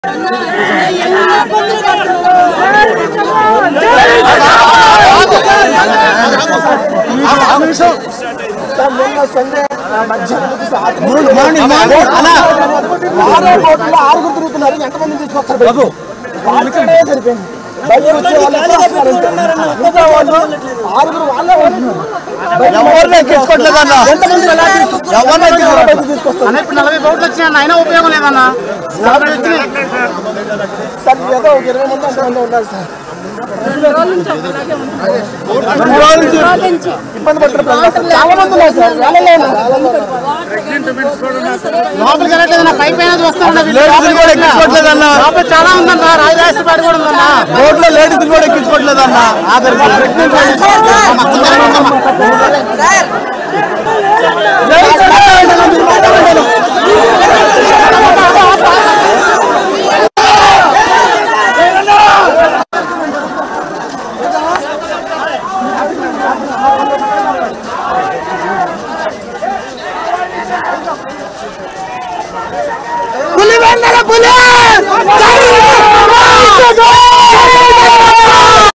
ఆరుగురు తిరుగుతున్నారు ఎంతమంది తీసుకొస్తారు బాబు వాళ్ళకే సరిపోయింది బయటకు వచ్చే వాళ్ళు ఎక్కడ వస్తున్నారంటే మిగతా వాళ్ళు ఆరుగురు వాళ్ళే ఉంటున్నారు ఎవరిని ఎక్కించుకోవట్లేదన్న ఎంతమంది ఎలా తీసుకొస్తారు? ఎవరిని ఎక్కించుకోవట్లేదు. బయటకు తీసుకొస్తారు అన్న ఇప్పుడు నలభై కోట్లు వచ్చినా అయినా ఉపయోగం లేదన్న నలభై వచ్చినాయి సార్ ఏదో ఒక ఇరవై మంది అంతమంది ఉన్నారు సార్ ఇబ్బంది పడుతున్న ప్రజలు చాలా మంది ఉన్నారు సార్ వేలలో ఉన్నారు. లోపలికి వెళ్ళట్లేదన్న పై పైన చూస్తా లేడీస్ని కూడా ఎక్కించుకోవట్లేదన్న. లోపల చాలా ఉందన్న రాజరాజ పాడి కూడా ఉందన్న రోడ్లో లేడీస్ కూడా ఎక్కించుకోవట్లేదన్న ఆధార్ పులివెందుల పులి